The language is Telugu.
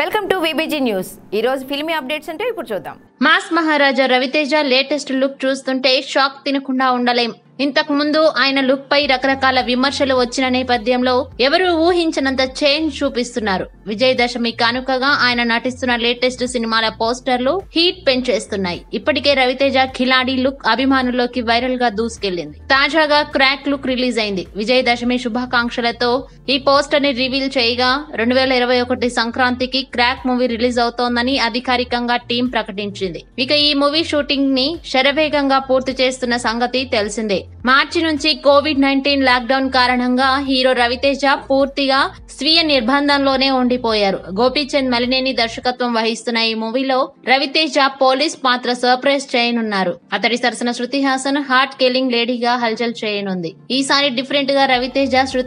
వెల్కమ్ టు విబిజీ న్యూస్ ఈ రోజు ఫిల్మీ అప్డేట్స్ అంటే ఇప్పుడు చూద్దాం mass Maharaja Ravi Teja latest look చూస్తుంటే షాక్ తినకుండా ఉండలేం ఇంతకు ముందు ఆయన లుక్ పై రకరకాల విమర్శలు వచ్చిన నేపథ్యంలో ఎవరు ఊహించనంత చేంజ్ చూపిస్తున్నారు విజయదశమి కానుకగా ఆయన నటిస్తున్న లేటెస్ట్ సినిమాల పోస్టర్లు హీట్ పెంచేస్తున్నాయి ఇప్పటికే రవితేజ ఖిలాడి లుక్ అభిమానుల్లోకి వైరల్ గా దూసుకెళ్లింది తాజాగా క్రాక్ లుక్ రిలీజ్ అయింది విజయదశమి శుభాకాంక్షలతో ఈ పోస్టర్ ని రివీల్ చేయగా రెండు వేల ఇరవై ఒకటి సంక్రాంతికి క్రాక్ మూవీ రిలీజ్ అవుతోందని అధికారికంగా టీం ప్రకటించింది ఇక ఈ మూవీ షూటింగ్ ని శరవేగంగా పూర్తి చేస్తున్న సంగతి తెలిసిందే మార్చి నుంచి కోవిడ్ నైన్టీన్ లాక్డౌన్ కారణంగా హీరో రవితేజ పూర్తిగా స్వీయ నిర్బంధంలోనే ఉండిపోయారు గోపీచంద్ మలినేని దర్శకత్వం వహిస్తున్న ఈ మూవీలో రవితేజ పోలీస్ పాత్ర సర్ప్రైజ్ చేయనున్నారు అతడి సరసన శృతి హాసన్ హార్ట్ కిల్లింగ్ లేడీగా హల్చల్ చేయనుంది ఈసారి డిఫరెంట్ గా రవితేజ శృతి